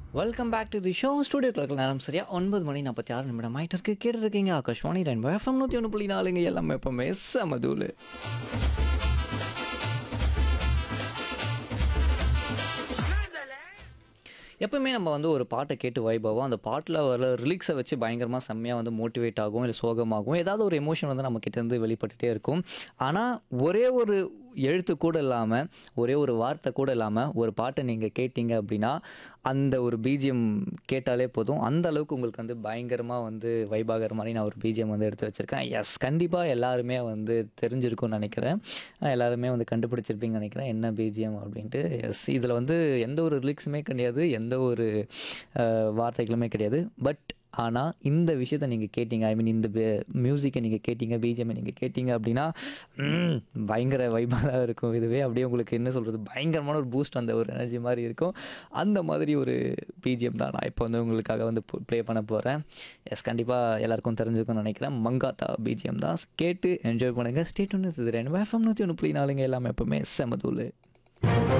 welcome back to the show studio கிளர்க்கு நேரம் சரியா ஒன்பது மணி நாற்பத்தி ஆறு நிமிடம் ஆயிட்டு இருக்கு கேட்டு இருக்கீங்க ஆகாஷ்வாணி ரெண்டு எஃப்எம் நூற்றி ஒன்று புள்ளி நாலுங்க எல்லாமே எப்பவுமே செமதூள் எப்பவுமே நம்ம வந்து ஒரு பாட்டை கேட்டு வைபாவும் அந்த பாட்டில் வர ரிலிக்ஸை வச்சு பயங்கரமாக செம்மையாக வந்து மோட்டிவேட் ஆகும் இல்லை சோகமாகும் ஏதாவது ஒரு எமோஷன் வந்து நம்ம கிட்ட இருந்து வெளிப்பட்டுட்டே இருக்கும் ஆனால் ஒரே ஒரு எழுத்து கூட இல்லாமல் ஒரே ஒரு வார்த்தை கூட இல்லாமல் ஒரு பாட்டை நீங்கள் கேட்டீங்க அப்படின்னா அந்த ஒரு பிஜிஎம் கேட்டாலே போதும் அந்த அளவுக்கு உங்களுக்கு வந்து பயங்கரமாக வந்து வைபாகிற மாதிரி நான் ஒரு பிஜிஎம் வந்து எடுத்து வச்சுருக்கேன் எஸ் கண்டிப்பாக எல்லாருமே வந்து தெரிஞ்சிருக்கும்னு நினைக்கிறேன் எல்லாருமே வந்து கண்டுபிடிச்சிருப்பீங்கன்னு நினைக்கிறேன் என்ன பிஜிஎம் அப்படின்ட்டு எஸ் இதில் வந்து எந்த ஒரு ரிலிக்ஸுமே கிடையாது எந்த ஒரு அஹ், வார்த்தைகளுமே கிடையாது பட் ஆனால் இந்த விஷயத்த நீங்கள் கேட்டீங்க ஐ மீன் இந்த மியூசிக்கை நீங்கள் கேட்டீங்க பிஜிஎம்ஐ நீங்கள் கேட்டீங்க அப்படின்னா ம், பயங்கர வைபாக தான் இருக்கும் இதுவே அப்படியே உங்களுக்கு என்ன சொல்கிறது பயங்கரமான ஒரு பூஸ்ட் அந்த ஒரு எனர்ஜி மாதிரி இருக்கும் அந்த மாதிரி ஒரு பிஜிஎம் தான் நான் இப்போ வந்து உங்களுக்காக வந்து ப்ளே பண்ண போகிறேன் எஸ் கண்டிப்பாக எல்லாருக்கும் தெரிஞ்சுக்கணும்னு நினைக்கிறேன் மங்காத்தா பிஜிஎம் தான் கேட்டு என்ஜாய் பண்ணுங்கள் ஸ்டேட் ஒன்று இது ரெண்டு எஃப்எம் நூற்றி ஒன்று புள்ளி நாலுங்க எல்லாமே எப்பவுமே செமதூள்